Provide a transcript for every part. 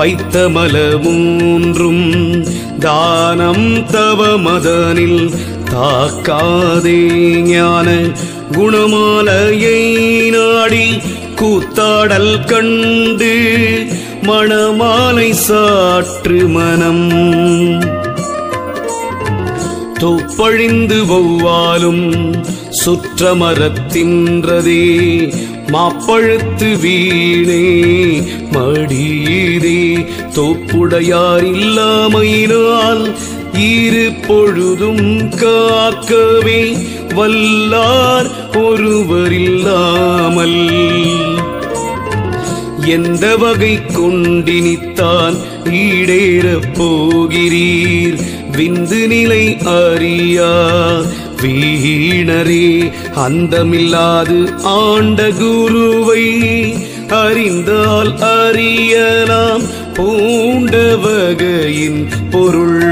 வைத்த மலமூன்றும் தானம் தவ மதனில் தாக்காதே ஞான குணமாலையை நாடி கூத்தாடல் கண்டு மணமாலை சாற்று மனம் தொப்பழிந்து வௌவாலும் சுற்றமரத்தின்றதே மாப்பழுத்து வீணே மடியீதே தோப்புடையார் இல்லாமையினால் இரு பொழுதும் காக்கவே வல்லார் ஒருவரில்லாமல் எந்த வகை கொண்டினித்தான் ஈடேறப் போகிறீர் விந்து நிலை அறியா வீணரே அந்தமில்லாது ஆண்ட குருவை அறிந்தால் அறியலாம் பூண்ட வகையின் பொருள்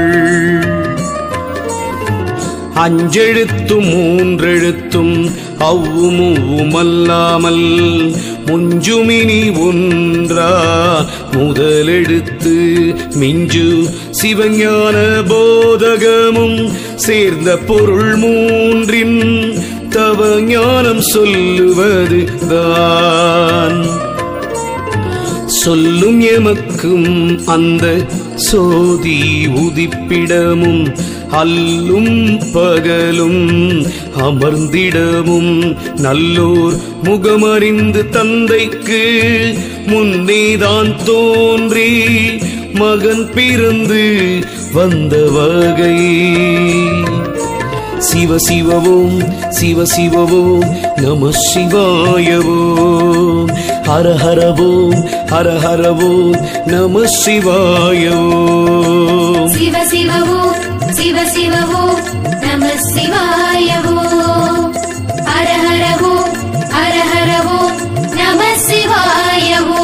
அஞ்செழுத்தும் மூன்றெழுத்தும் அவ்வுமல்லாமல் முஞ்சுமினி ஒன்றா முதலெழுத்து மிஞ்சு சிவஞான போதகமும் சேர்ந்த பொருள் மூன்றின் தவ ஞானம் சொல்லுவது தான் சொல்லும் எமக்கும் அந்த சோதி உதிப்பிடமும் அல்லும் பகலும் அமர்ந்திடமும் நல்லோர் முகமறிந்து தந்தைக்கு முன்னேதான் தோன்றி மகன் பிறந்து வந்த வகை சிவ சிவவோம் சிவ சிவவோம் நம சிவாயவோம் ஹர ஹரவோம் ஹர ஹரவோம் நம சிவாயவோம் சிவ சிவவோ சிவ சிவவோ நம சிவாயவோ ஹர ஹரவோ ஹர ஹரவோ நம சிவாயவோ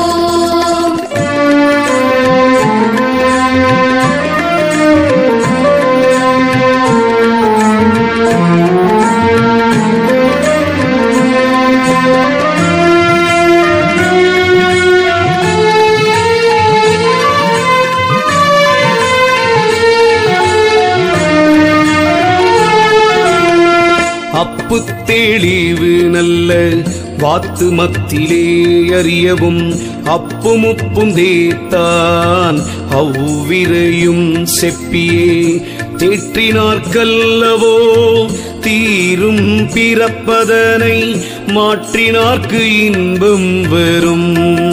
அப்பு தெளிவு நல்ல வாத்து மத்திலே அறியவும் அப்பும் உப்பும் தேத்தான் அவ்விரையும் செப்பியே தேற்றினார்க்கல்லவோ தீரும் பிறப்பதனை மாற்றினார்க்கு இன்பம் வரும்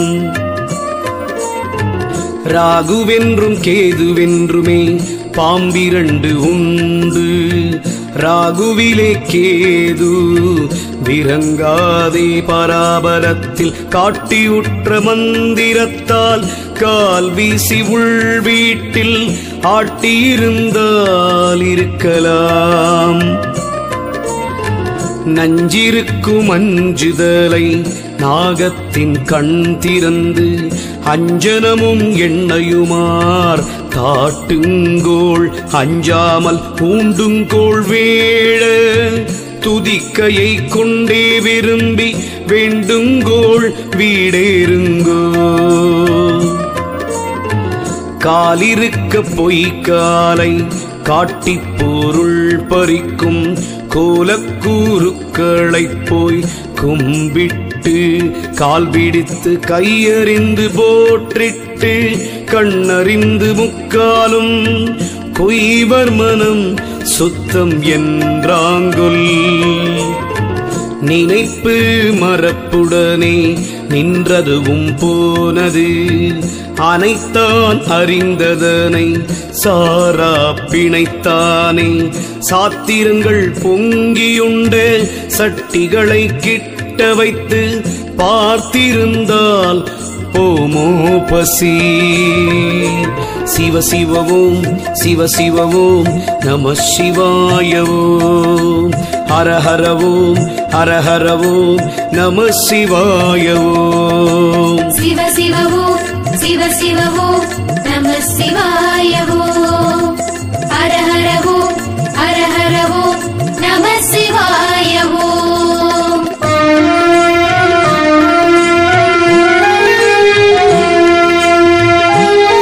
ராகுவென்றும் கேதுவென்றுமே பாம்பிரண்டு உண்டு ராகுவிலே கேது விரங்காதே பராபரத்தில் காட்டியுற்ற மந்திரத்தால் கால் வீசி உள் வீட்டில் ஆட்டியிருந்தால் இருக்கலாம் நஞ்சிருக்கும் அஞ்சுதலை நாகத்தின் கண் திறந்து அஞ்சனமும் எண்ணையுமார் காட்டுங்கோள் அஞ்சாமல் பூண்டுங்கோள் வேழ துதிக்கையை கொண்டே விரும்பி வேண்டுங்கோள் வீடேறுங்கோ காலிருக்க பொய்க்காலை காட்டிப் பொருள் பறிக்கும் கோலக்கூறுக்களைப் போய் கும்பிட்டு கால் பிடித்து கையறிந்து போற்றிட்டு கண்ணறிந்து முக்காலும் கொய்வர் மனம் சுத்தம் என்றாங்கொல் நினைப்பு மறப்புடனே நின்றதுவும் போனது அனைத்தான் அறிந்ததனை சாரா பிணைத்தானே சாத்திரங்கள் பொங்கியுண்ட சட்டிகளை கிட்ட வைத்து பார்த்திருந்தால் போமோ பசி சிவ சிவவோம் சிவ சிவவோம் நம சிவாயவோம் ஹர ஹரவோம் ஹர ஹரவோம் நம சிவாயவோம் சிவ சிவவோ சிவ சிவவோ நம சிவாயவோ ஹர ஹரவோ ஹர ஹரவோ நம சிவாயவோ சிவ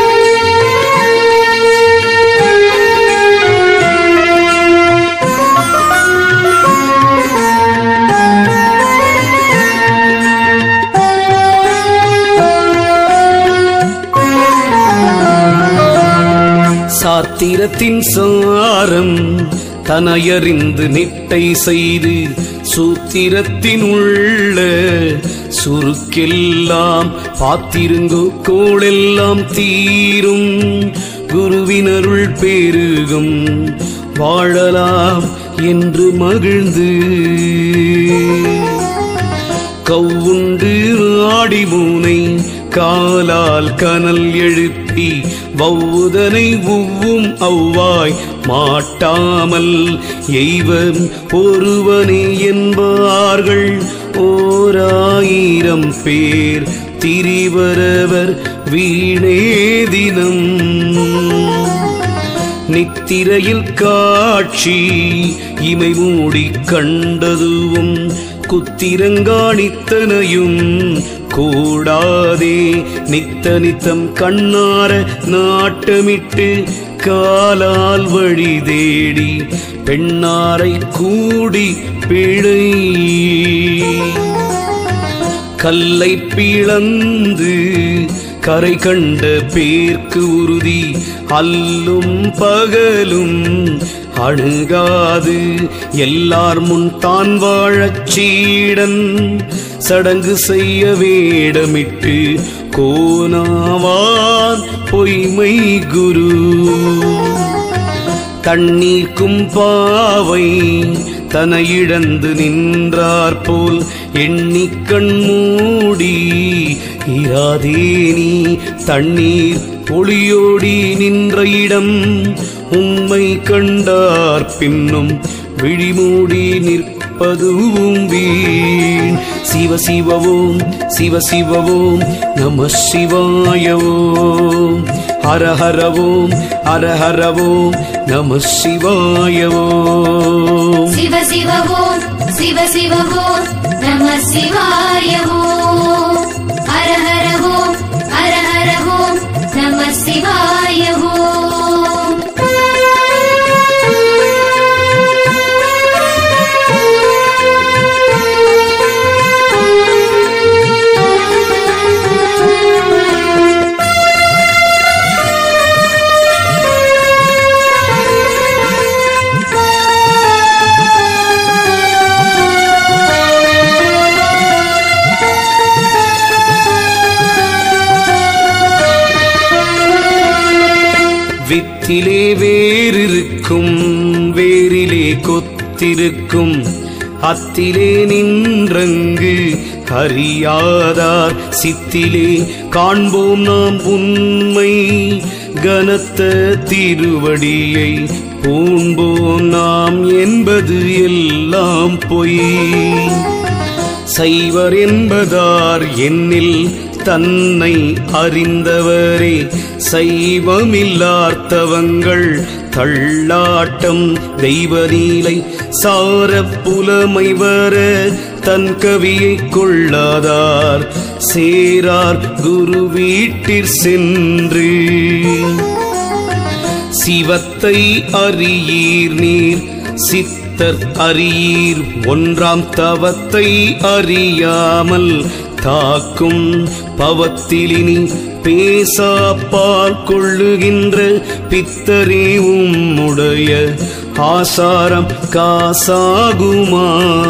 சாத்திரத்தின் சாரம் தனையறிந்து நிட்டை செய்து சூத்திரத்தின் உள்ள சுருக்கெல்லாம் பாத்திருங்கோ கோளெல்லாம் தீரும் குருவினருள் பெருகும் வாழலாம் என்று மகிழ்ந்து கவுண்டு ஆடி மூனை காலால் கனல் எழுப்பி வவ்வுதனை உவ்வும் அவ்வாய் மாட்டாமல் எய்வம் ஒருவனே என்பார்கள் ஓராயிரம் பேர் திரிவரவர் வீணே தினம் நித்திரையில் காட்சி இமை மூடி கண்டதுவும் குத்திரங்காணித்தனையும் கூடாதே நித்த நித்தம் கண்ணார நாட்டமிட்டு காலால் வழி தேடி பெண்ணாரை கூடி பிழை கல்லை பிளந்து கரை கண்ட பேர்க்கு உறுதி அல்லும் பகலும் அணுகாது எல்லார் முன் தான் வாழச் சீடன் சடங்கு செய்ய வேடமிட்டு கோனாவான் பொய்மை குரு தண்ணீர்க்கும் பாவை தன இழந்து நின்றார் போல் எண்ணி கண் மூடி இராதே நீ தண்ணீர் ஒளியோடி நின்ற இடம் உண்மை கண்டார் பின்னும் விழிமூடி நிற்பதுவும் வீண் சிவ சிவவோம் சிவ சிவவோம் நம சிவாயவோம் ஹர ஹரவோம் ஹர ஹரவோம் நம சிவாயவோம் சிவ சிவவோம் சிவ சிவவோம் நம சிவாயவோம் ஹர ஹரவோம் ஹர ஹரவோம் நம சிவாயவோம் வித்திலே வேறிருக்கும் வேரிலே கொத்திருக்கும் அத்திலே நின்றங்கு அறியாதார் சித்திலே காண்போம் நாம் உண்மை கனத்த திருவடியை பூண்போம் நாம் என்பது எல்லாம் பொய் சைவர் என்பதார் என்னில் தன்னை அறிந்தவரே சைவமில்லார்த்தவங்கள் தள்ளாட்டம் தெய்வநீலை சார புலமை வர தன் கவியை கொள்ளாதார் சேரார் குரு வீட்டிற் சென்று சிவத்தை அறியீர் நீர் சித்தர் அறியீர் ஒன்றாம் தவத்தை அறியாமல் தாக்கும் பவத்திலினி பேசாப்பால் கொள்ளுகின்ற பித்தரே உம்முடைய ஆசாரம் காசாகுமா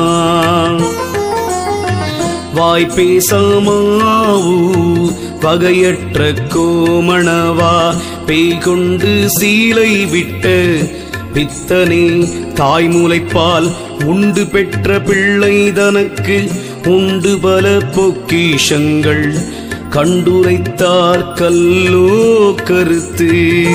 வாய் பேசாமாவு வகையற்ற கோமணவா பேய் கொண்டு சீலை விட்ட பித்தனே தாய்மூலைப்பால் உண்டு பெற்ற பிள்ளை தனக்கு உண்டு பல பொக்கிஷங்கள் கண்டுரைத்தார் கல்லோ கருத்து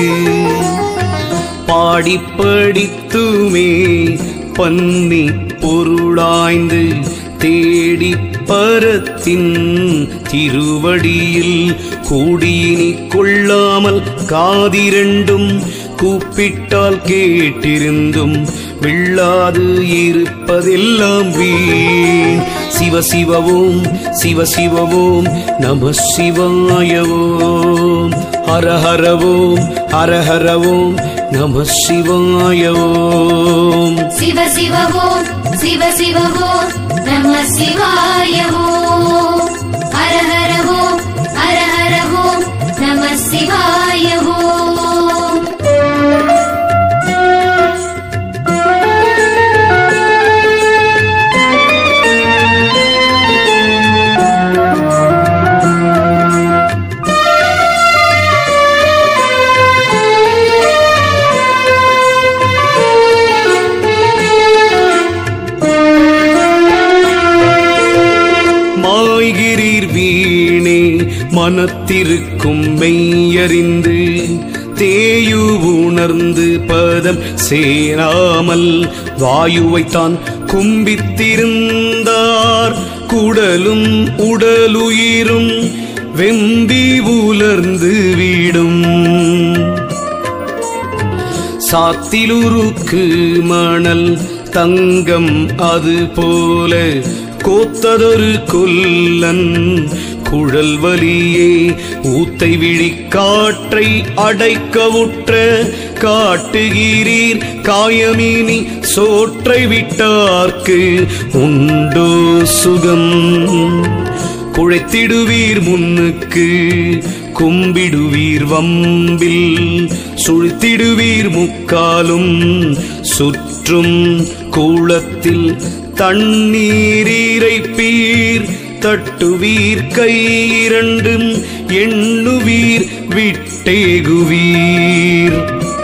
பாடி படித்துமே பன்னி பொருளாய்ந்து தேடி பரத்தின் திருவடியில் கூடியினி கொள்ளாமல் காதிரண்டும் கூப்பிட்டால் கேட்டிருந்தும் விழாது இருப்பதெல்லாம் வீண் சிவ சிவவோம் சிவ சிவவோம் நம சிவாயவோம் ஹர ஹரவோம் ஹர ஹரவோம் நம சிவாயவோம் சிவ சிவவோம் சிவ சிவவோம் நம சிவாயவோம் ஹர ஹரவோம் ஹர ஹரவோம் நம சிவாயவோம் மனத்திருக்கும் மெய்யறிந்து தேயு உணர்ந்து பதம் சேராமல் வாயுவைத்தான் கும்பித்திருந்தார் குடலும் உடலுயிரும் வெம்பி உலர்ந்து விடும் சாத்திலுருக்கு மணல் தங்கம் அது போல கோத்ததொரு கொல்லன் குழல் வலியே ஊத்தை விழி காற்றை அடைக்கவுற்ற காட்டுகிறீர் காயமினி சோற்றை விட்டார்க்கு உண்டோ சுகம் குழைத்திடுவீர் முன்னுக்கு கும்பிடுவீர் வம்பில் சுழித்திடுவீர் முக்காலும் சுற்றும் கூளத்தில் தண்ணீரீரைப்பீர் தட்டுவீர் கை இரண்டும் எண்ணுவீர் விட்டேகுவீர்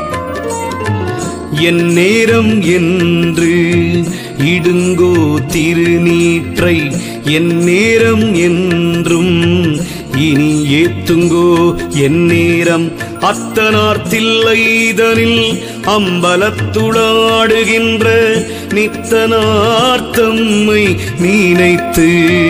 என் நேரம் என்று இடுங்கோ திருநீற்றை என் நேரம் என்றும் இனி ஏத்துங்கோ என் நேரம் அத்தனார்த்தில்லைதனில் அம்பலத்துளாடுகின்ற நித்தனார்த்தம்மை நினைத்து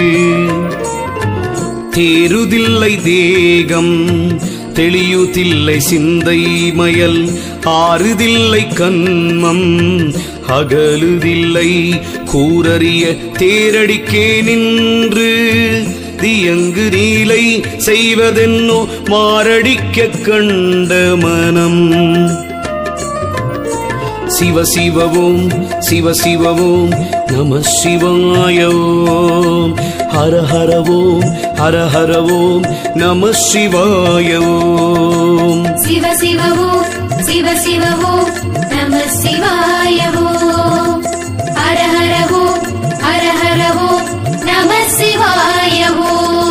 தேருதில்லை தேகம் தெளியுதில்லை சிந்தை மயல் ஆறுதில்லை கண்மம் அகலுதில்லை கூரறிய தேரடிக்கே நின்று தியங்கு நீலை செய்வதென்னோ மாரடிக்க கண்ட மனம் சிவ சிவவோம் சிவ சிவவோம் நம சிவாயோம் ஹர ஹரவோம் ஹர ஹரவோம் நம சிவாயோம் சிவ சிவவோ சிவ சிவவோ நம சிவாயவோ ஹர ஹரவோ ஹர ஹரவோ நம சிவாயவோ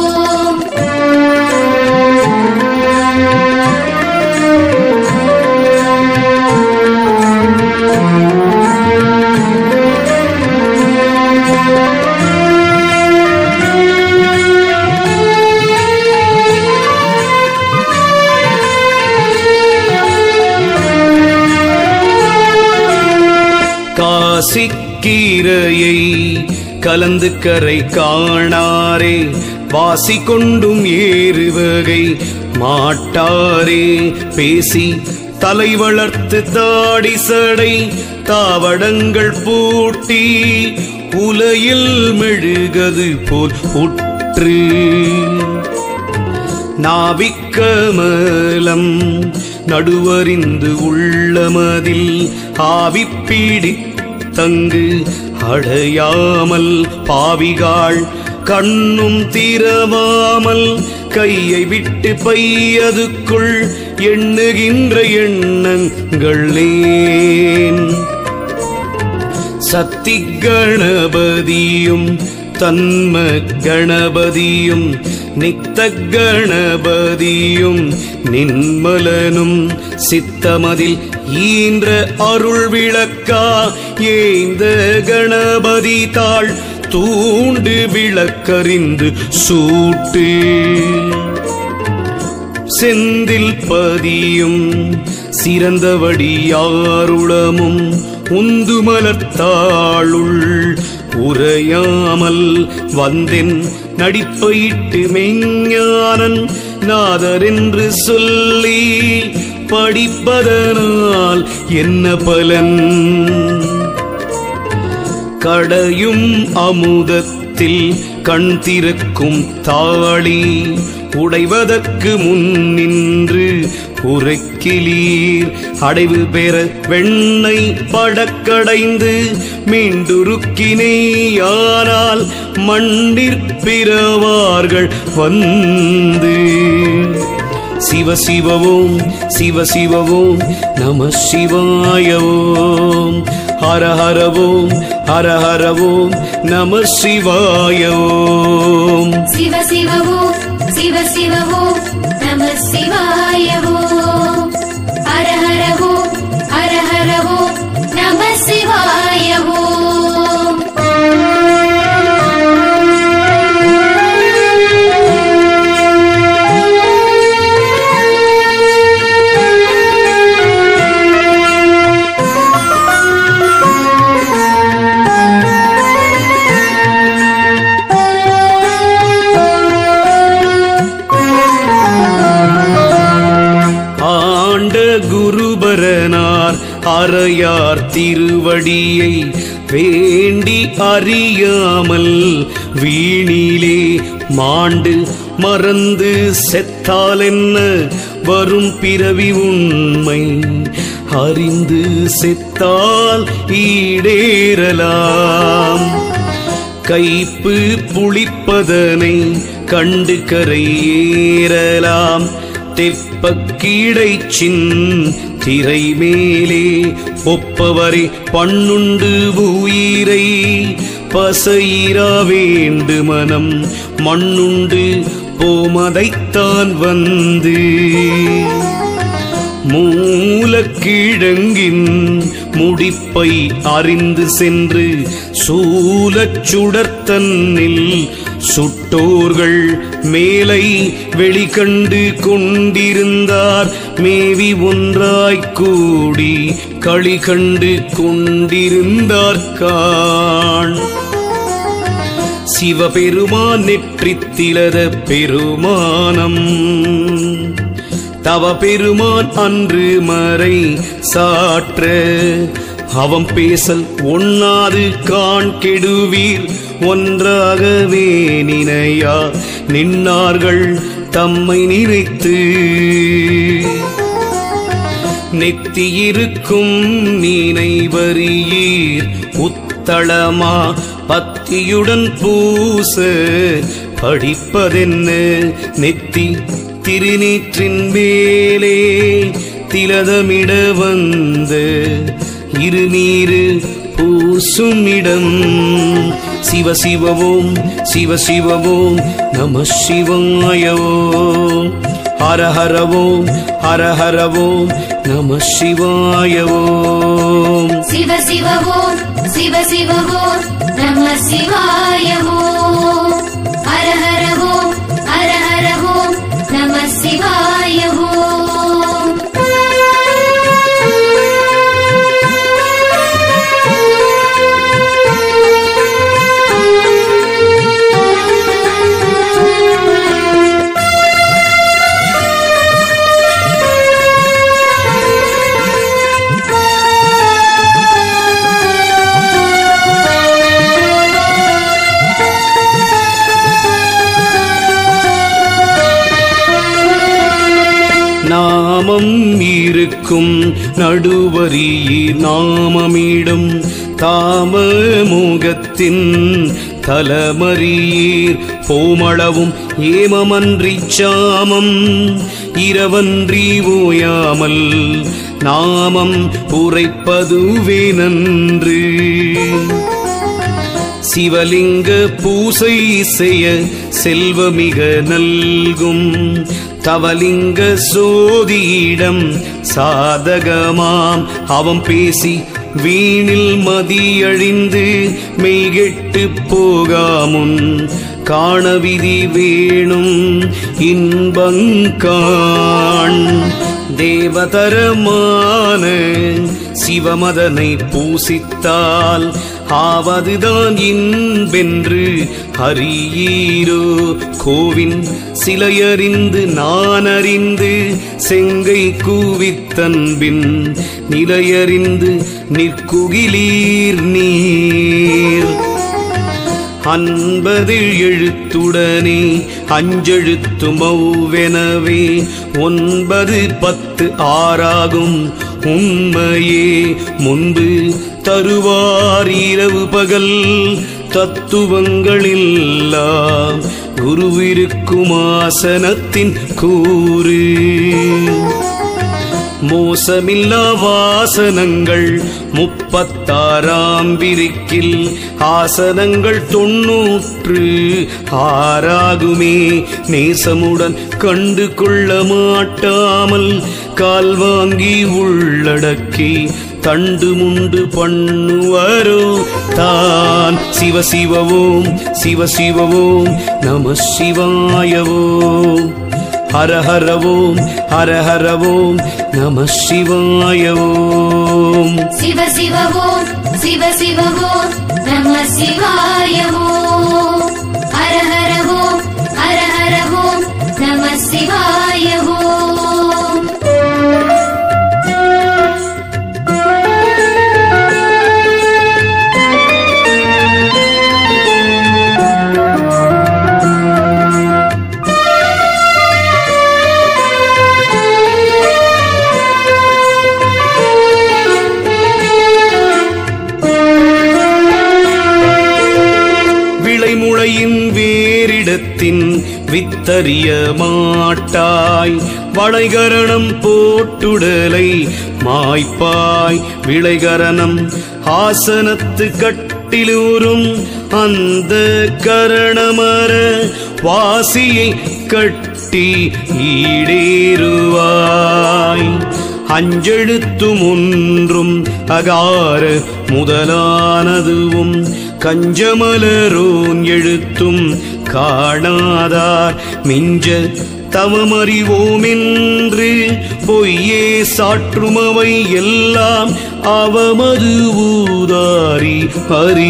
காசிக்கீரையை கலந்து கரை காணாரே வாசி கொண்டும் ஏறுவகை மாட்டாரே பேசி தலை வளர்த்து தாடி சடை தாவடங்கள் பூட்டி உலையில் மெழுகது போல் உற்று நாவிக்கமலம் நடுவறிந்து உள்ளமதில் ஆவிப்பீடி தங்கு அடையாமல் பாவிகாள் கண்ணும் திறவாமல் கையை விட்டு பையதுக்குள் எண்ணுகின்ற எண்ணங்கள் ஏன் சத்தி கணபதியும் தன்ம கணபதியும் நித்த கணபதியும் நின்மலனும் சித்தமதில் ஈன்ற அருள் விளக்கா ஏந்த கணபதி தாள் தூண்டு விளக்கறிந்து சூட்டு செந்தில் பதியும் சிறந்தவடியாருளமும் உந்து மலர்த்தாளுள் உரையாமல் வந்தென் நடிப்பையிட்டு மெஞ்ஞானன் நாதரென்று சொல்லி படிப்பதனால் என்ன பலன் கடையும் அமுதத்தில் கண் திறக்கும் தாளி உடைவதற்கு முன் நின்று உரைக்கிலீர் அடைவு பெற வெண்ணை படக்கடைந்து மீண்டுருக்கினேயானால் மண்டிற்பிறவார்கள் வந்து சிவ சிவவோம் சிவ சிவவோம் நம சிவாயோம் ஹர ஹரவோம் ஹர ஹரவோம் நம சிவாயோம் சிவ சிவவோ சிவ சிவவோ நம சிவாயவோ ஹர ஹரவோ ஹர ஹரவோ நம சிவாயவோ அந்தனார் அறையார் திருவடியை வேண்டி அறியாமல் வீணிலே மாண்டு மறந்து செத்தால் என்ன வரும் பிறவி உண்மை அறிந்து செத்தால் ஈடேறலாம் கைப்பு புளிப்பதனை கண்டு கரையேறலாம் தெப்பக்கீடைச்சின் திரை மேலே ஒப்பவரே பண்ணுண்டு உயிரை பசையிரா வேண்டு மனம் மண்ணுண்டு போமதைத்தான் வந்து மூலக்கிழங்கின் முடிப்பை அறிந்து சென்று சூலச் சுடர்த்தன்னில் சுட்டோர்கள் மேலை வெளிக்கண்டு கொண்டிருந்தார் மேவி ஒன்றாய்க் கூடி களி கண்டு கொண்டிருந்தார் காண் சிவபெருமான் நெற்றித்திலத பெருமானம் தவ பெருமான் அன்று மறை சாற்ற அவம் பேசல் ஒண்ணாது காண் கெடுவீர் ஒன்றாகவே நினையா நின்னார்கள் தம்மை நினைத்து நெத்தியிருக்கும் நினைவறியீர் உத்தளமா பத்தியுடன் பூச படிப்பதென்ன நெத்தி திருநீற்றின் மேலே திலதமிட வந்த இருநீரு பூசும் இடம் சிவ சிவவோம் சிவ சிவவோம் நம சிவாயவோம் ஹர ஹரவோம் ஹர ஹரவோம் நம சிவாயவோம் சிவ சிவ ஓம் சிவ சிவ ஓம் நம சிவாய ஓம் ஹர ஹர ஓம் ஹர ஹர ஓம் நம சிவாய ஓம் நாமம் இருக்கும் நடுவரியே நாமமிடும் தாமமுகத்தின் தலமறியீர் போமளவும் ஏமமன்றி சாமம் இரவன்றி ஓயாமல் நாமம் உரைப்பதுவே நன்று சிவலிங்க பூசை செய்ய செல்வமிக நல்கும் தவலிங்க சோதியிடம் சாதகமாம் அவன் பேசி வீணில் மதியழிந்து மெய்கெட்டு போகாமுன் காண விதி வேணும் இன்பங்காண் தேவதரமான சிவமதனை பூசித்தால் ஆவதுதான் இன்பென்று அறியீரோ கோவின் சிலையறிந்து நான் அறிந்து செங்கை கூவித்தன்பின் நிலையறிந்து நிற்குகிலீர் நீர் அன்பதில் எழுத்துடனே அஞ்செழுத்து மௌவெனவே ஒன்பது பத்து ஆறாகும் உண்மையே முன்பு தருவார் இரவு பகல் தத்துவங்களெல்லாம் குருவிருக்கும் ஆசனத்தின் கூறு மோசமில்லா வாசனங்கள் முப்பத்தாறாம் விரிக்கில் ஆசனங்கள் தொன்னூற்று ஆறாகுமே நேசமுடன் கண்டு கொள்ள மாட்டாமல் கால் வாங்கி உள்ளடக்கி தண்டு முண்டு பண்ணுவாரோ தான் சிவ சிவவோம் சிவ சிவவோம் நம சிவாயவோம் ஹர ஹர ஓம் ஹர ஹர ஓம் நம சிவாய ஓம் சிவ சிவ ஓம் சிவ சிவ ஓம் நம சிவாய ஓம் ஹர ஹர ஓம் ஹர ஹர ஓம் நம சிவாய ஓம் வேதத்தின் வித்தறிய மாட்டாய் வளைகரணம் போட்டுடலை மாய்ப்பாய் விளைகரணம் ஆசனத்து கட்டிலூரும் அந்த கரணமர வாசியை கட்டி ஈடேறுவாய் அஞ்செழுத்தும் ஒன்றும் அகார முதலானதுவும் கஞ்சமலரோன் எழுத்தும் காணாதார் மிஞ்ச தவமறிவோமென்று பொய்யே சாற்றுமவை எல்லாம் அவமது ஊதாரி ஹரி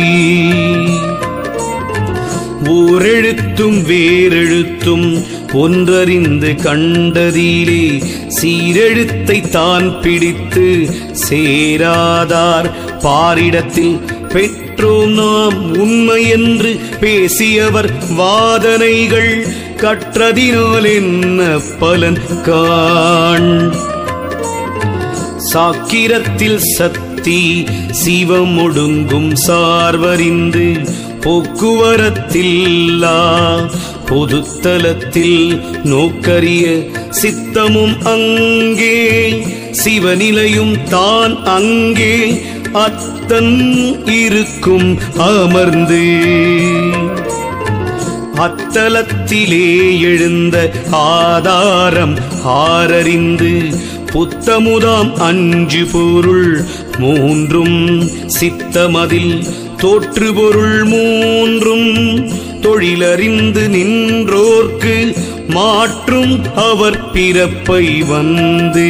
ஓரெழுத்தும் வேறெழுத்தும் ஒன்றறிந்து கண்டதிலே சீரெழுத்தை தான் பிடித்து சேராதார் பாரிடத்தில் பெற்றோம் நாம் உண்மை என்று பேசியவர் வாதனைகள் கற்றதினால் என்ன பலன் காண் சாக்கிரத்தில் சக்தி சிவம் ஒடுங்கும் சார்வறிந்து போக்குவரத்தில்லா பொதுத்தலத்தில் நோக்கரிய சித்தமும் அங்கே சிவநிலையும் தான் அங்கே அத்தன் இருக்கும் அமர்ந்து அத்தலத்திலே எழுந்த ஆதாரம் ஆரறிந்து புத்தமுதாம் அஞ்சு பொருள் மூன்றும் சித்தமதில் தோற்று பொருள் மூன்றும் தொழிலறிந்து நின்றோர்க்கு மாற்றும் அவர் பிறப்பை வந்து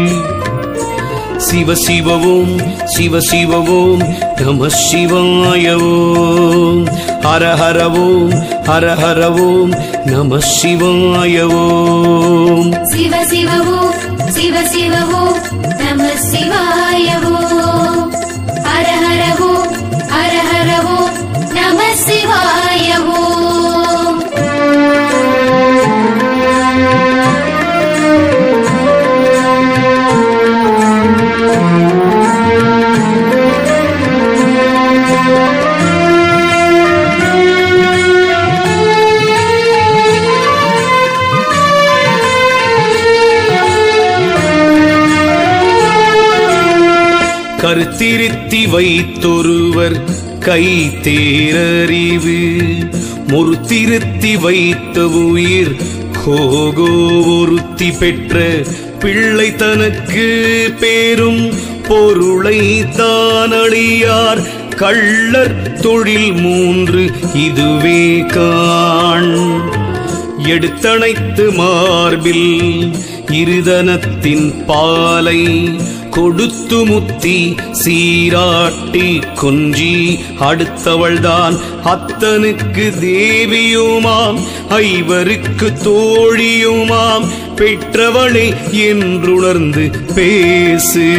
சிவ சிவவோம் சிவ சிவவோம் நம சிவாயவோம் ஹர ஹரவோம் ஹர ஹரவோம் நம சிவாயவோம் சிவ சிவவோ சிவ சிவவோ நம சிவாயவோ ஹர ஹரவோ ஹர ஹரவோ நம சிவாயவோ கருத்திருத்தி வைத்தொருவர் கை தேரறிவு முறுத்திருத்தி வைத்த உயிர் கோகோ ஒருத்தி பெற்ற பிள்ளை தனக்கு பேரும் பொருளை தானழியார் கள்ளர் தொழில் மூன்று இதுவே காண் எடுத்தணைத்து மார்பில் இருதனத்தின் பாலை கொடுத்து முத்தி சீராட்டி கொஞ்சி அடுத்தவள்தான் அத்தனுக்கு தேவியுமாம் ஐவருக்கு தோழியுமாம் பெற்றவளே என்றுணர்ந்து பேசு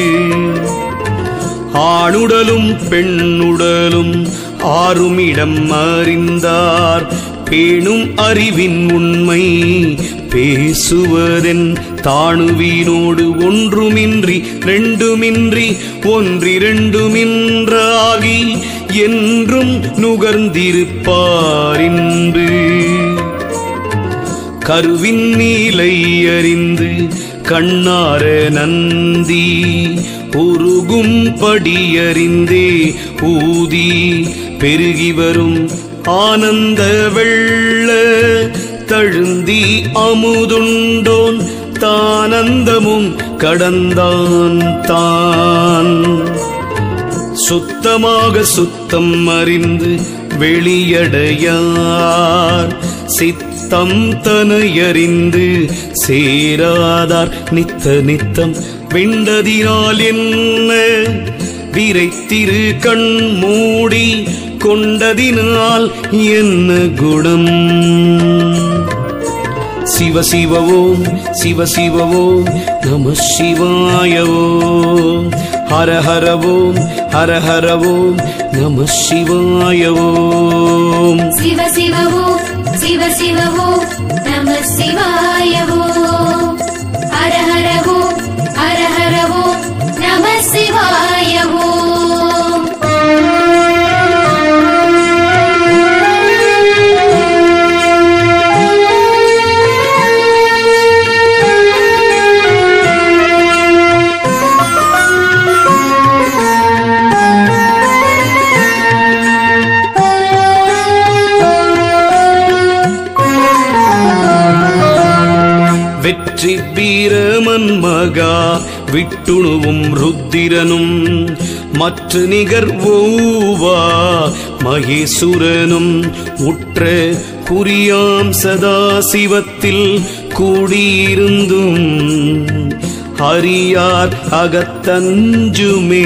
ஆணுடலும் பெண்ணுடலும் ஆறுமிடம் அறிந்தார் பேணும் அறிவின் உண்மை பேசுவதென் தாணுவீனோடு ஒன்றுமின்றி ரெண்டுமின்றி ஒன்றிரண்டுமின்றாகி என்றும் நுகர்ந்திருப்பாரின்று கருவின் நீலை அறிந்து கண்ணார நந்தி உருகும் படியறிந்தே ஊதி பெருகி வரும் ஆனந்த வெள்ள தழுந்தி அமுதுண்டோன் தானந்தமும் கடந்தான் தான் சுத்தமாக சுத்தம் அறிந்து வெளியடையார் சித்தம் தனையறிந்து சேராதார் நித்த நித்தம் வெண்டதினால் என்ன விரைத்திரு கண் மூடி கொண்டதினால் என்ன குணம் சிவ சிவவோம் சிவ சிவவோம் நம சிவாயவோம் ஹர ஹரவோம் ஹர ஹரவோம் நம சிவாயவோம் சிவ சிவவோ சிவ சிவவோ நம சிவாயவோ ஹர ஹரவோ ஹர ஹரவோ நம சிவாயவோ வெற்றி வீரமன் மகா விட்டுணுவும் ருத்திரனும் மற்ற நிகர் ஓவா மகேசுரனும் உற்ற குறியாம் சதா சிவத்தில் கூடியிருந்தும் அறியார் அகத்தஞ்சுமே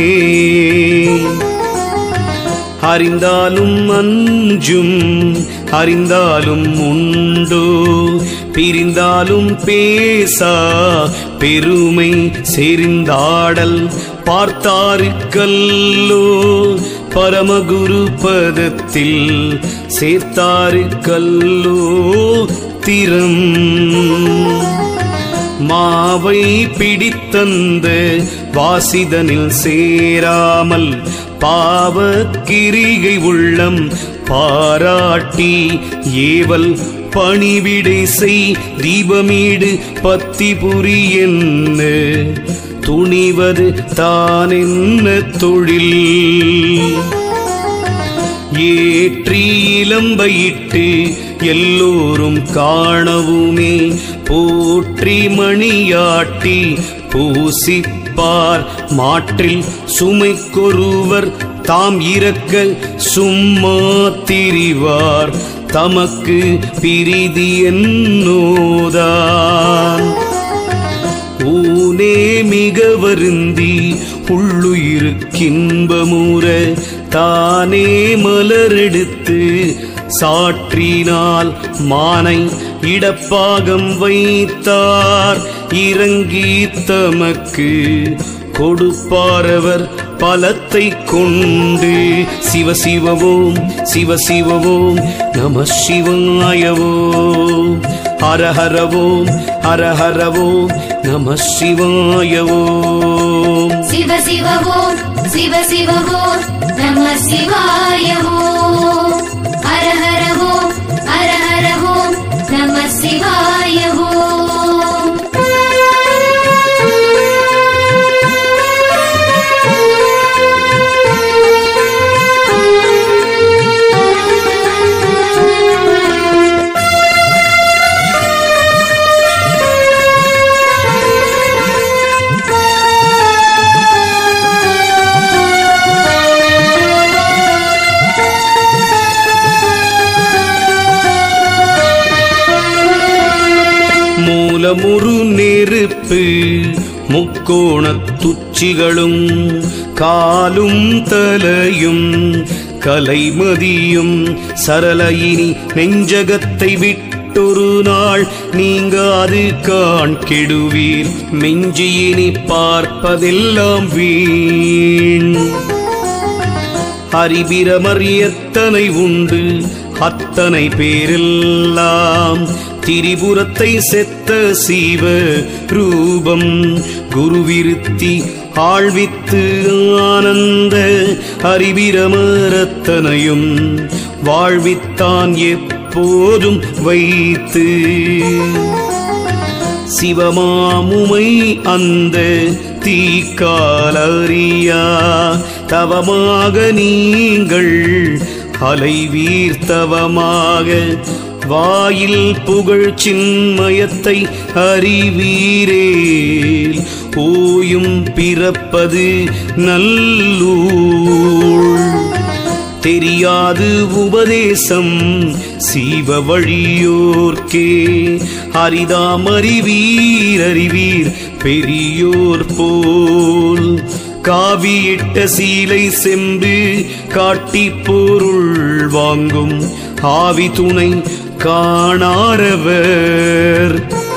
அறிந்தாலும் அஞ்சும் அறிந்தாலும் உண்டோ பிரிந்தாலும் பேசா பெருமை செறிந்தாடல் பார்த்தாருக்கல்லோ பரமகுரு பதத்தில் சேர்த்தாருக்கல்லோ திறம் மாவை பிடித்தந்த வாசிதனில் சேராமல் பாவக்கிரிகை உள்ளம் பாராட்டி ஏவல் பணிவிடை செய் தீபமீடு பத்தி புரி என்ன துணிவது தானென்ன தொழில் ஏற்றி இளம்பையிட்டு எல்லோரும் காணவுமே போற்றி மணியாட்டி பூசிப்பார் மாற்றில் சுமைக்கொருவர் தாம் இறக்க சும்மா திரிவார் தமக்கு பிரிதி என்னோதான் ஊனே மிக வருந்தி உள்ளுயிருக்கின்பமுற தானே மலரெடுத்து சாற்றினால் மானை இடப்பாகம் வைத்தார் இறங்கி தமக்கு கொடுப்பாரவர் பலத்தை கொண்டு சிவ சிவவோம் சிவ சிவவோம் நம சிவாயவோம் ஹர ஹரவோம் ஹர ஹரவோம் நம சிவாயவோம் சிவ சிவ ஓம் சிவ சிவ ஓம் நம சிவாய ஓம் ஹர ஹர ஓம் ஹர ஹர ஓம் நம சிவாய ஓம் மூலமுறு நெருப்பு முக்கோணத் துச்சிகளும் காலும் தலையும் கலைமதியும் சரளையினி நெஞ்சகத்தை விட்டொரு நாள் நீங்காது காண்கெடுவீர் மெஞ்சியினி பார்ப்பதெல்லாம் வீண் ஹரிபிரமர் எத்தனை உண்டு அத்தனை பேரெல்லாம் திரிபுரத்தை செத்த சீவ ரூபம் குருவிருத்தி ஆழ்வித்து ஆனந்த ஹரிபிரமரத்தனையும் வாழ்வித்தான் எப்போதும் வைத்து சிவமாமுமை அந்த தீக்காலறியா தவமாக நீங்கள் அலைவீர்த்தவமாக வாயில் புகழ் சின்மயத்தை அறிவீரேல் ஓயும் பிறப்பது நல்லூர் தெரியாது உபதேசம் சீவ வழியோர்க்கே ஹரிதாம் அறிவீர் அறிவீர் பெரியோர் போல் காவியிட்ட சீலை செம்பு காட்டி பொருள் வாங்கும் ஆவி துணை காணாரவர்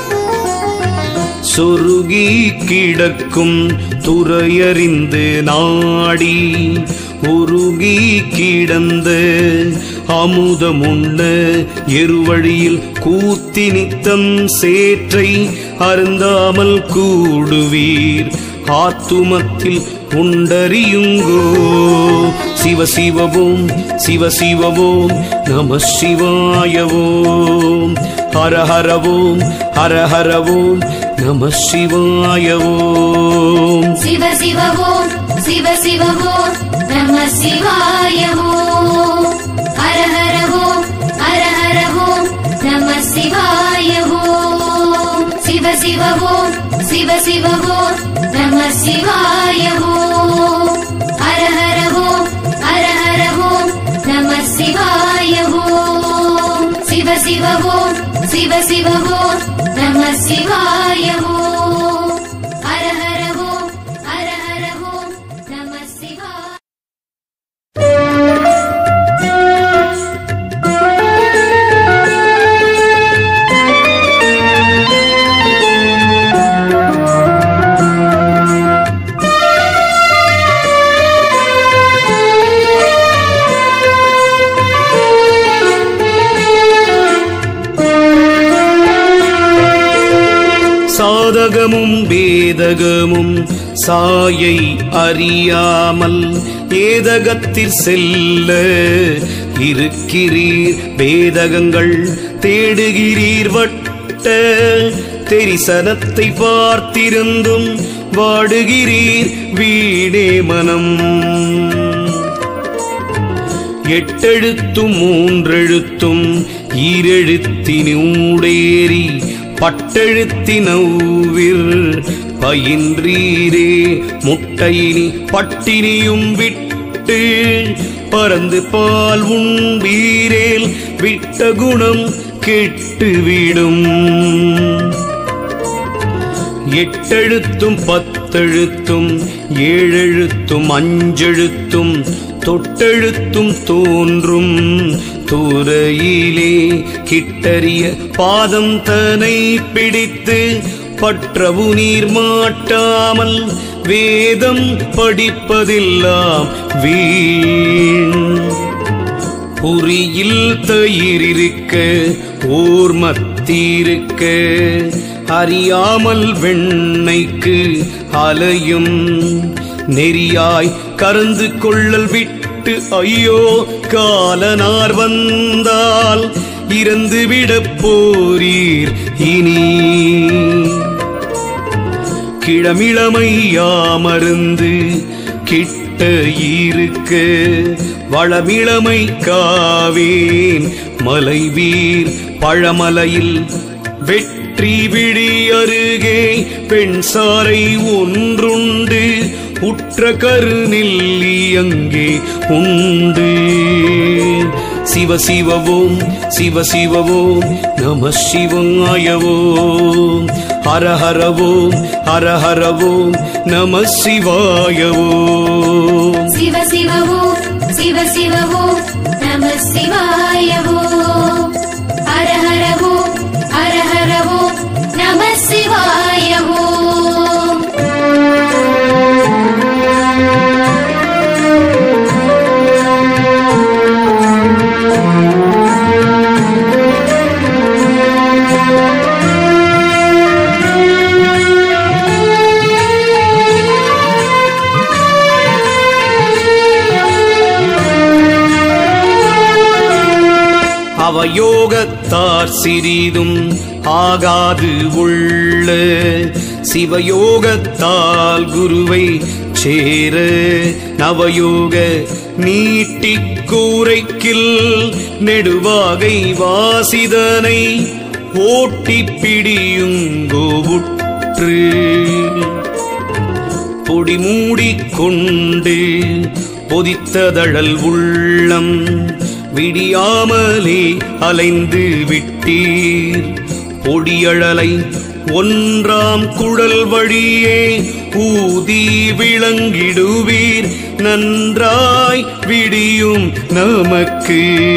சொருகி கிடக்கும் துறையறிந்து நாடி உருகி கிடந்த அமுதமுண்ண எருவழியில் கூத்தி நித்தம் சேற்றை அருந்தாமல் கூடுவீர் ஆத்துமத்தில் உண்டறியுங்கோ சிவ சிவவோம் சிவ சிவவோம் நம சிவாயவோம் ஹர ஹரவோம் ஹர ஹரவோம் நம சிவாயவோம் சிவ சிவ ஓம் சிவ சிவ ஓம் நம சிவாய ஓம் ஹர ஹர ஓம் ஹர ஹர ஓம் நம சிவாய ஓம் சிவ சிவ சிவ ஓம் நம சிவாய ஓம் ஹர ஹர ஓம் ஹர ஹர ஓம் நம சிவாய ஓம் சிவ சிவ ஓம் சிவ சிவ ஓம் நம சிவாய ஓம் ஹர ஹர ஓம் ஹர ஹர ஓம் நம சிவாய சாதகமும் வேதகமும் சாயை அறியாமல் ஏதகத்தில் செல்ல இருக்கிறீர் வேதகங்கள் தேடுகிறீர் வட்ட தெரிசனத்தை பார்த்திருந்தும் வாடுகிறீர் வீடே மனம் எட்டெழுத்தும் மூன்றெழுத்தும் ஈரெழுத்தினூடேறி பட்டெழுத்தினவ்விர் பயின்றீரே முட்டையினி பட்டினியும் விட்டு பறந்து பால் உண்பீரேல் விட்ட குணம் கெட்டுவிடும் எட்டெழுத்தும் பத்தெழுத்தும் ஏழெழுத்தும் அஞ்செழுத்தும் தொட்டெழுத்தும் தோன்றும் துறையிலே கிட்டறிய பாதம் தனை பிடித்து பற்றவு நீர் மாட்டாமல் வேதம் படிப்பதெல்லாம் வீண் புரியில் தயிரிருக்க ஓர் மத்திருக்க அறியாமல் வெண்ணைக்கு அலையும் நெறியாய் கறந்து கொள்ளல் விட்டு ஐயோ காலனார் வந்தால் இறந்து விடப் போரீர் இனி கிழமிளமையாமருந்து கிட்ட இருக்க வளமிளமை காவேன் மலைவீர் பழமலையில் வெற்றி விழி அருகே பெண் சாரை ஒன்றுண்டு உற்ற கருநெல்லி அங்கே உண்டு சிவ சிவவோம் சிவ சிவவோம் நம சிவாயவோம் ஹர ஹரவோம் ஹர ஹரவோம் நம சிவாயவோம் சிவ சிவ ஓம் சிவ சிவ ஓம் நம சிவாய ஓம் ஹர ஹர ஓம் ஹர ஹர ஓம் நம சிவாய ஓம் அவயோகத்தார் சிறிதும் ஆகாது உள்ள சிவயோகத்தால் குருவை சேர நவயோக நீட்டிக் கூரைக்கில் நெடுவாகை வாசிதனை ஓட்டிப் பிடியுங்கோவுற்று பொடி மூடிக்கொண்டு பொதித்ததழல் உள்ளம் விடியாமலே அலைந்து விட்டீர் பொடியழலை ஒன்றாம் குழல் வழியே ஊதி விளங்கிடுவீர் நன்றாய் விடியும் நமக்கு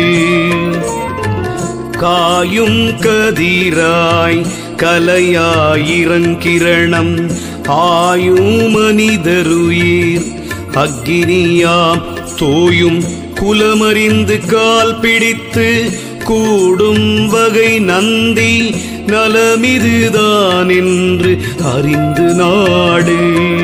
காயும் கதிராய் கலையாயிரங்கிரணம் ஆயும் மனிதருயிர் அக்கினியாம் தோயும் குலமறிந்து கால் பிடித்து கூடும் வகை நந்தி நலமிதுதான் என்று அறிந்து நாடு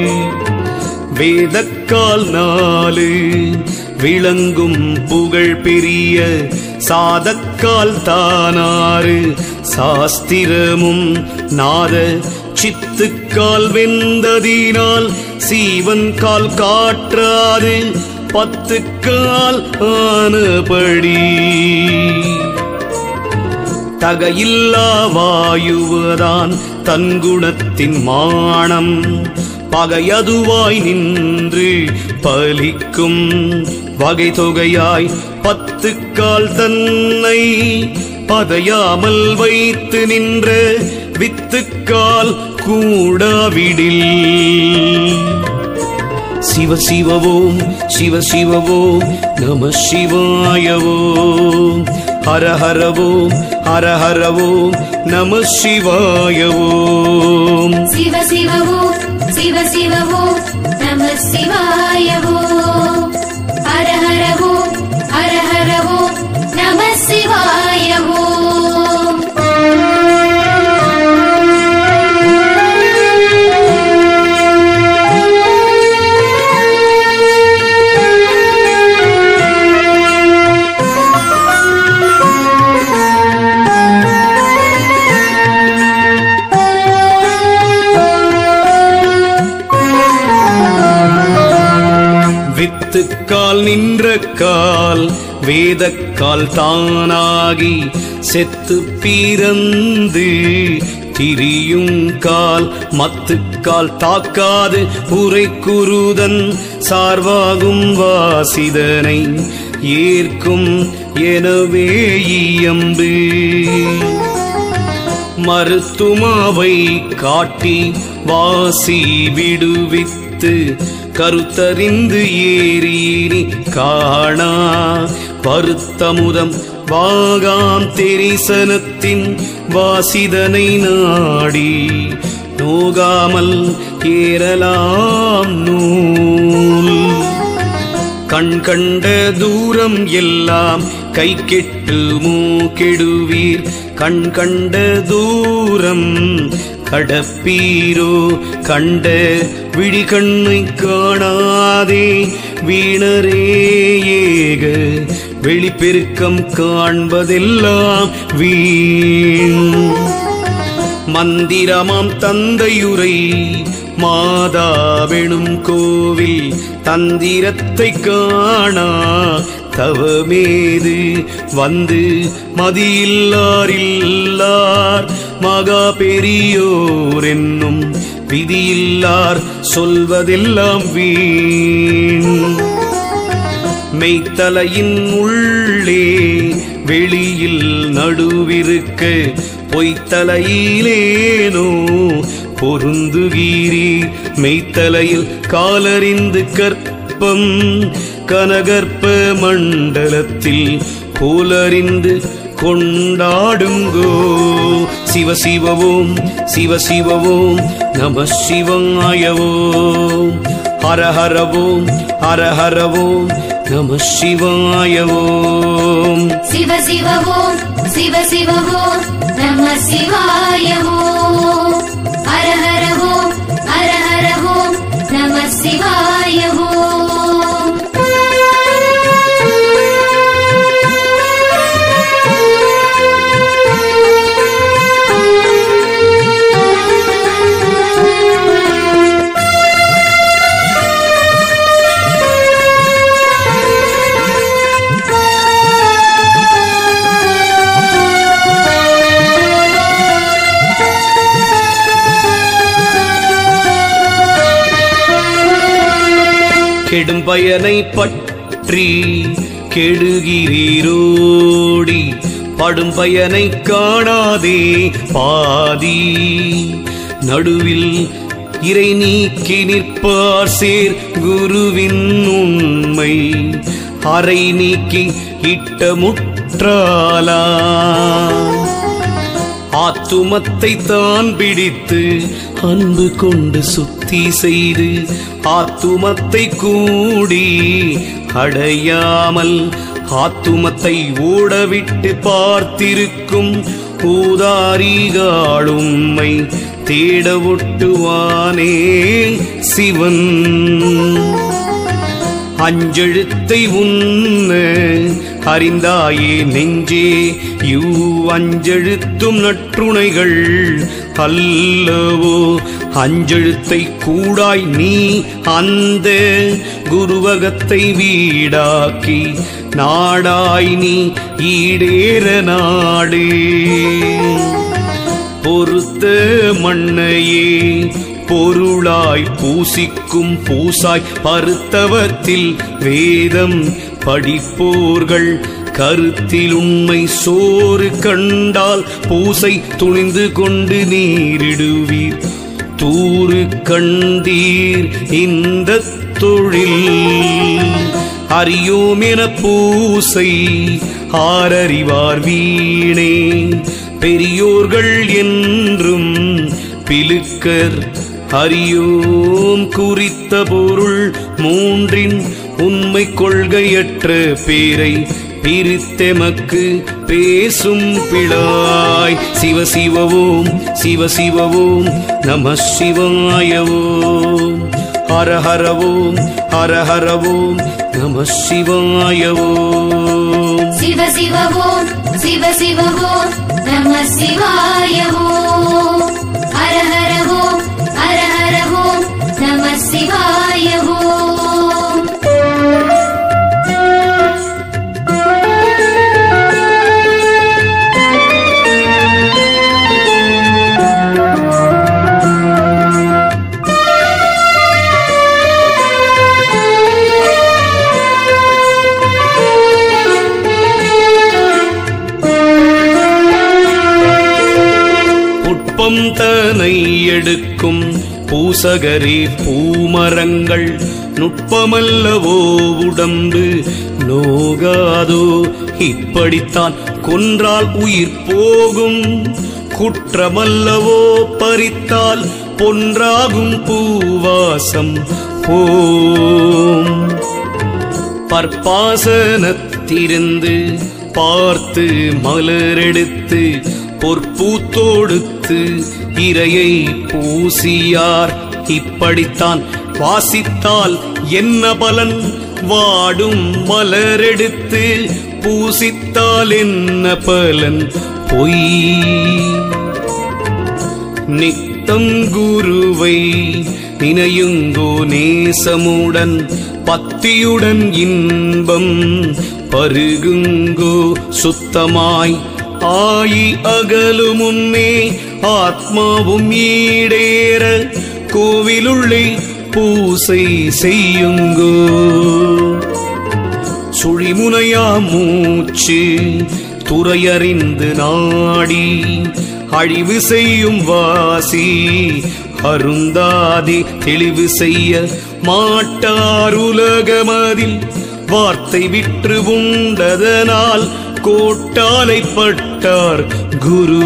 வேதக்கால் நாலு விளங்கும் புகழ் பெரிய சாதக்கால் தானாறு சாஸ்திரமும் நாத சித்துக்கால் வெந்ததினால் சீவன் கால் காற்றாது பத்து கால் ஆனபடி தகையில்லா வாயுவதான் தன்குணத்தின் மானம் பகையதுவாய் நின்று பலிக்கும் வகை தொகையாய் பத்து கால் தன்னை பதையாமல் வைத்து நின்ற வித்துக்கால் கூடாவிடில் சிவ சிவவோம் சிவ சிவவோம் நம சிவாயவோம் ஹர ஹரவோம் ஹர ஹரவோம் நம சிவாயவோம் சிவ சிவவோ சிவ சிவவோ நம சிவாயவோ ஹர ஹரவோ ஹர ஹரவோ நம சிவாயவோ வித்துக்கால் நின்ற கால் வேதக்கால் தானாகி செத்து பிறந்து திரியும் கால் மத்துக்கால் தாக்காது உரை குருதன் சார்வாகும் வாசிதனை ஏற்கும் எனவே இயம்பு மருத்துமாவை காட்டி வாசி விடுவித்து கருத்தறிந்து ஏறீனி காணா பருத்தமுதம் வாகாம் தெரிசனத்தின் வாசிதனை நாடி நோகாமல் ஏறலாம் நூல் கண் கண்ட தூரம் எல்லாம் கை கெட்டுமோ கெடுவீர் கண் கண்ட தூரம் கடப்பீரோ கண்ட விழி கண்ணை காணாதே வீணரே ஏக வெளிப்பெருக்கம் காண்பதெல்லாம் வீண் மந்திரமாம் தந்தையுரை மாதாவெனும் கோவில் தந்திரத்தை காணா தவமேது வந்து மதியில்லார் இல்லார் மகா பெரியோர் என்னும் விதியில்லார் சொல்வதெல்லாம் வீண் மெய்த்தலையின் உள்ளே வெளியில் நடுவிருக்க பொய்த்தலையிலேனோ பொருந்துகிறீர் மெய்த்தலையில் காலறிந்து கற்பம் கனகற்ப மண்டலத்தில் போலறிந்து கொண்டாடுங்கோ சிவ சிவவோம் சிவ சிவவோம் நம சிவாயவோம் ஹர ஹரவோம் ஹர ஹரவோம் நம சிவாயவோம் சிவ சிவவோ சிவ சிவவோ நம சிவாயவோ ஹர ஹரவோ ஹர ஹரவோ நம சிவாயவோ கெடும் பயனை பற்றி கெடுகிறீரோடி படும் பயனை காணாதே பாதி நடுவில் இறை நீக்கி நிற்பார் சேர் குருவின் உண்மை அறை நீக்கி இட்ட முற்றாலா ஆத்துமத்தை தான் பிடித்து அன்பு கொண்டு சுத்தி செய்து ஆத்துமத்தை கூடி அடையாமல் ஆத்துமத்தை ஓடவிட்டு பார்த்திருக்கும் ஊதாரிகாளும்மை தேட ஒட்டுவானே சிவன் அஞ்செழுத்தை உன்ன அறிந்தாயே நெஞ்சே யூ அஞ்செழுத்தும் நற்றுணைகள் அல்லவோ அஞ்செழுத்தை கூடாய் நீ அந்த குருவகத்தை வீடாக்கி நாடாய் நீ ஈடேற நாடு பொறுத்த மண்ணையே பொருளாய் பூசிக்கும் பூசாய் பருத்தவத்தில் வேதம் படிப்போர்கள் கருத்தில் உண்மை சோறு கண்டால் பூசை துணிந்து கொண்டு நீரிடுவீர் தூறு கண்டீர் இந்த தொழில் அறியோம் என பூசை ஆரறிவார் வீணே பெரியோர்கள் என்றும் பிலுக்கர் அறியோம் குறித்த பொருள் மூன்றின் உண்மை கொள்கையற்ற பேரை பிரித்தெமக்கு பேசும் பிழாய் சிவ சிவவோம் சிவ சிவவோம் நம சிவாயவோம் ஹர ஹரவோம் ஹர ஹரவோம் நம சிவாயவோம் சிவ சிவ ஓம் சிவ சிவ ஓம் நம சிவாய ஓம் ஹர ஹர ஓம் ஹர ஹர ஓம் நம சிவாய ஓம் புட்பம் தனை எடுக்கும் பூசகரே பூமரங்கள் நுட்பமல்லவோ உடம்பு நோகாதோ இப்படித்தான் கொன்றால் உயிர் போகும் குற்றமல்லவோ பறித்தால் பொன்றாகும் பூவாசம் போம் பற்பாசனத்திருந்து பார்த்து மலரெடுத்து பொற்பூத்தோடுத்து இரையை பூசியார் இப்படித்தான் வாசித்தால் என்ன பலன் வாடும் மலரெடுத்து பூசித்தால் என்ன பலன் பொய் நித்தம் குருவை நினையுங்கோ நேசமுடன் பத்தியுடன் இன்பம் பருகுங்கோ சுத்தமாய் ஆயி அகலு முன்னே ஆத்மாவும் ஈடேற கோவிலுள்ளே பூசை செய்யுங்கோ சுழிமுனையா மூச்சு துறையறிந்து நாடி அழிவு செய்யும் வாசி அருந்தாதி தெளிவு செய்ய மாட்டாருலகமதில் வார்த்தை விற்று உண்டதனால் கோட்டாலை பட்டார் குரு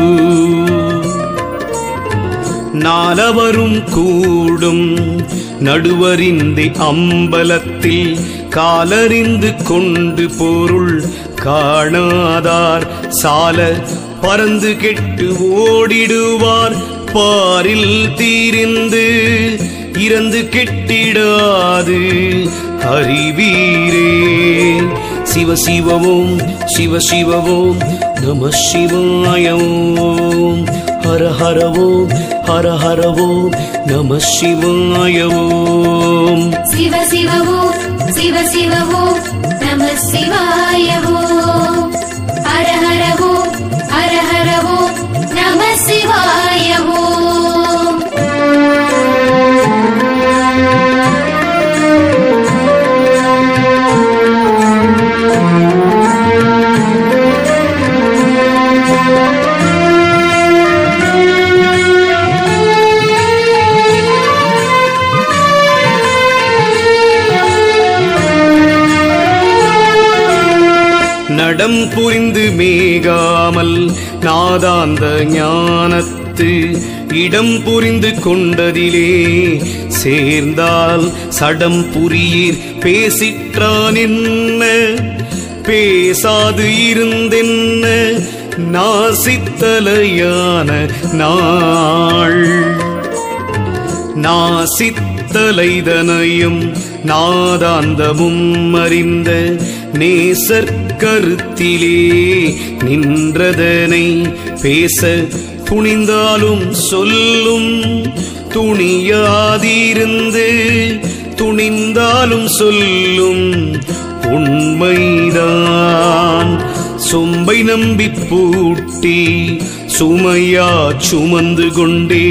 நாலவரும் கூடும் நடுவறிந்து அம்பலத்தில் காலறிந்து கொண்டு பொருள் காணாதார் சால பறந்து கெட்டு ஓடிடுவார் பாரில் தீரிந்து இறந்து கெட்டிடாது அறிவீரே சிவ சிவவோம் சிவ சிவவோம் நம சிவாயோம் ஹர ஹரவோம் ஹர ஹரவோம் நம சிவாயோம் சிவ சிவ ஓம் சிவ சிவ ஓம் நம சிவாய ஓம் ஹர ஹர ஓம் ஹர ஹர ஓம் நம சிவாய ஓம் நடம் புரிந்து மேகாமல் நாதாந்த ஞானத்து இடம் புரிந்து கொண்டதிலே சேர்ந்தால் சடம் புரியீர் பேசிற்றான் என்ன பேசாது இருந்தென்ன நாசித்தலையான நாள் நாசித்தலைதனையும் நாதாந்தமும் அறிந்த நேசர் கருத்திலே நின்றதனை பேச துணிந்தாலும் சொல்லும் துணியாதிருந்து துணிந்தாலும் சொல்லும் உண்மைதான் சொம்பை நம்பி பூட்டி சுமையா சுமந்து கொண்டே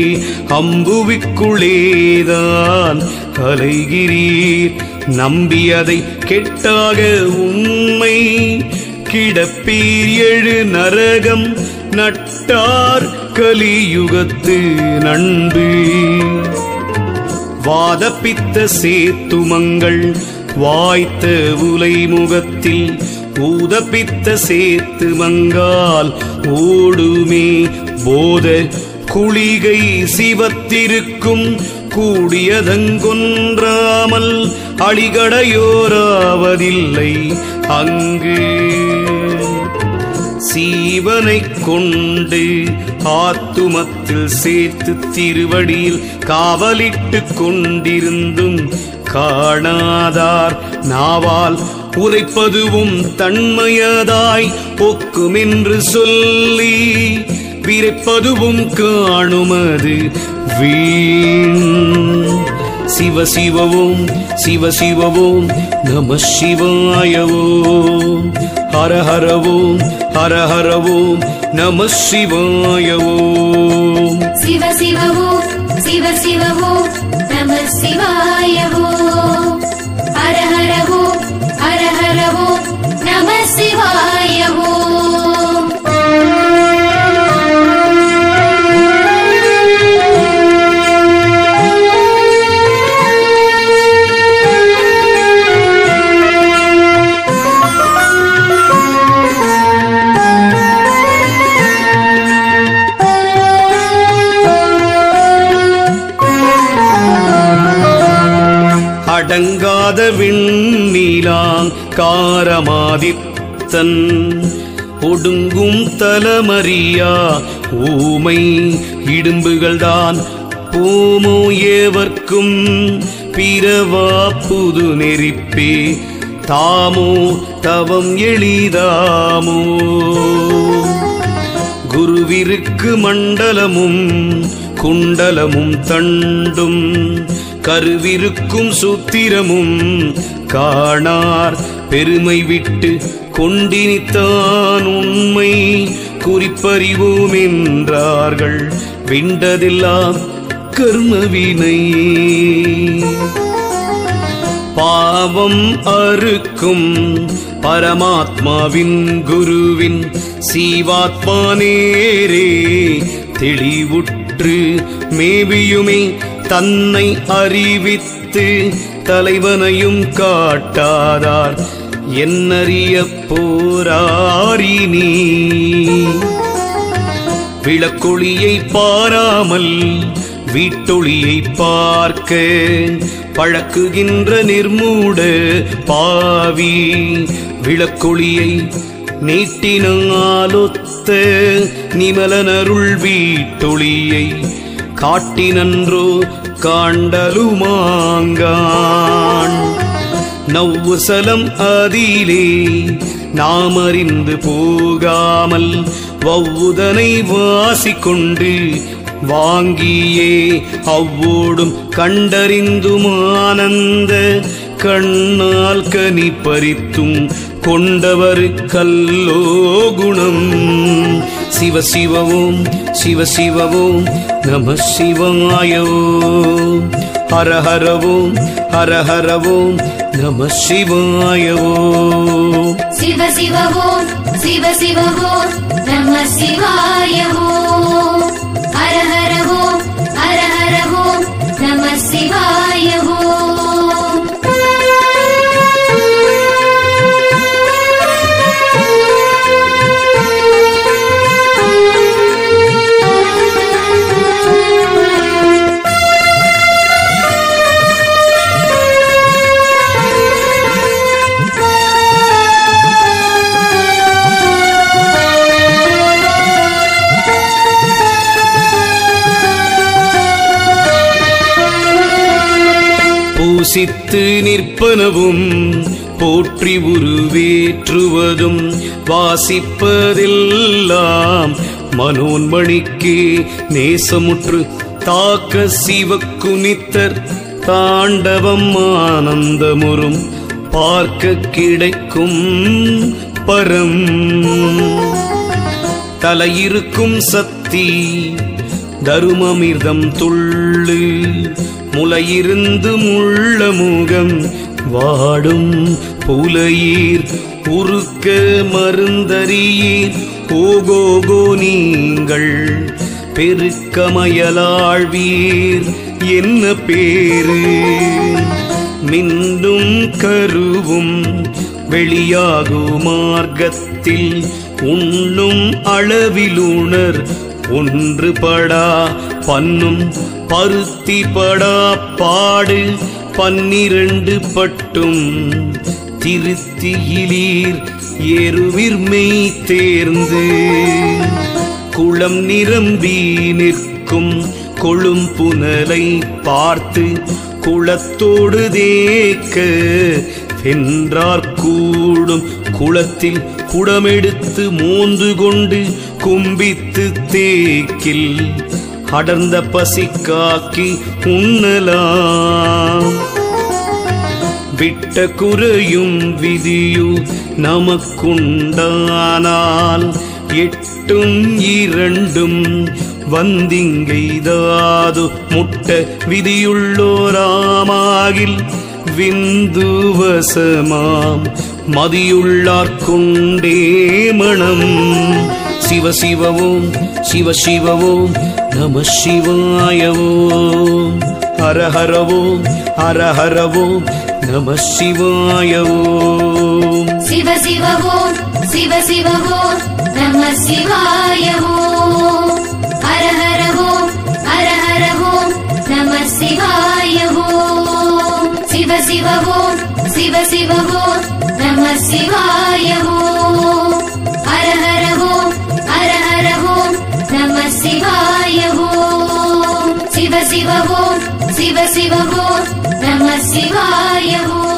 அம்புவிக்குள்ளேதான் கலைகிறீர் நம்பியதை கெட்டாக உண்மை கிடப்பீர் எழு நரகம் நட்டார் கலியுகத்து நண்பு வாதப்பித்த சேத்துமங்கள் வாய்த்த உலை முகத்தில் ஊதப்பித்த சேத்து மங்கால் ஓடுமே போத குளிகை சிவத்திருக்கும் கூடியதங்கொன்றாமல் அழிகடையோராவதில்லை அங்கு சீவனைக் கொண்டு ஆத்துமத்தில் சேர்த்து திருவடியில் காவலிட்டு கொண்டிருந்தும் காணாதார் நாவால் உரைப்பதுவும் தன்மையதாய் ஒக்குமென்று சொல்லி விரைப்பதுவும் காணுமது வீண் சிவ சிவவோம் சிவ சிவவோம் நம சிவாயவோம் ஹர ஹரவோம் ஹர ஹரவோம் நம சிவாயவோம் சிவ சிவவோ சிவ சிவவோ நம சிவாயவோ ஹர ஹரவோ ஹர ஹரவோ நம சிவாயவோ அடங்காத விண்ணிலாங்காரமாதித்தன் ஒடுங்கும் தலமறியா ஊமை இடும்புகள்தான் போமோ ஏவர்க்கும் பிறவா புது நெறிப்பே தாமோ தவம் எளிதாமோ குருவிருக்கு மண்டலமும் குண்டலமும் தண்டும் கருவிருக்கும் சூத்திரமும் காணார் பெருமை விட்டு கொண்டினித்தான் உண்மை குறிப்பறிவோம் என்றார்கள் விண்டதெல்லாம் கர்மவினை பாவம் அறுக்கும் பரமாத்மாவின் குருவின் சீவாத்மா நேரே தெளிவுற்று மேவியுமே தன்னை அறிவித்து தலைவனையும் காட்டாதார் என்னறிய போராரினி விளக்கொளியை பாராமல் வீட்டொளியை பார்க்க பழக்குகின்ற நிர்மூட பாவி விளக்கொளியை நீட்டினாலொத்த நிமலனருள் வீட்டொளியை காட்டினன்றோ காண்டலுமாங்கான் நவ்வுசலம் அதிலே நாம் அறிந்து போகாமல் வவ்வுதனை வாசிக்கொண்டு வாங்கியே அவ்வோடும் கண்டறிந்தும் ஆனந்த கண்ணால் கனி பறித்தும் கொண்டவர் கல்லோ குணம் சிவ சிவவோம் சிவ சிவவோம் நம சிவாயோ ஹர ஹரவோம் ஹர ஹரவோம் நம சிவாயோ சிவ சிவவோ சிவ சிவவோ நம சிவாயவோ ஹர ஹரவோ ஹர ஹரவோ நம சிவாயவோ பூசித்து நிற்பனவும் போற்றி உருவேற்றுவதும் வாசிப்பதெல்லாம் மனோன்மணிக்கு நேசமுற்று தாக்க சிவக்குனித்தர் தாண்டவம் ஆனந்தமுறும் பார்க்க கிடைக்கும் பரம் தலையிருக்கும் சக்தி தருமமிர்தம் துள்ளு முளையிருந்து முள்ள முகம் வாடும் புலையீர் உருக்க மருந்தறியீர் ஓகோகோ நீங்கள் பெருக்கமயலாழ்வீர் என்ன பேரு மின்னும் கருவும் வெளியாகு மார்க்கத்தில் உண்ணும் அளவிலுணர் ஒன்றுபடா பன்னும் பருத்தி படா பாடு பன்னிரண்டு பட்டும் திருத்தியிலீர் ஏறுவிர்மை தேர்ந்து குளம் நிரம்பி நிற்கும் கொழும் புனலை பார்த்து குளத்தோடு தேக்க வென்றார் கூடும் குளத்தில் குடமெடுத்து மோந்து கொண்டு கும்பித்து தேக்கில் அடர்ந்த பசி காக்கி உண்ணலாம் விட்ட குறையும் விதியு நமக்குண்டானால் எட்டும் இரண்டும் வந்திங்கெய்தாது முட்ட விதியுள்ளோராமாகில் விந்துவசமாம் மதியுள்ளார் கொண்டே மணம் சிவ சிவவோம் சிவ சிவவோம் நம சிவாயவோம் ஹர ஹரவோம் ஹர ஹரவோம் நம சிவாயவோம் சிவ சிவ ஓம் சிவ சிவ ஓம் நம சிவாய ஓம் ஹர ஹர ஓம் ஹர ஹர ஓம் நம சிவாய ஓம் சிவ சிவ ஓம் சிவ சிவ ஓம் நம சிவாய ஓம் ஹர ஹர ஓம் ஹர ஹர ஓம் நம சிவாய ஓம் சிவ சிவ ஓம் சிவ சிவ ஓம் நம சிவாய ஓம்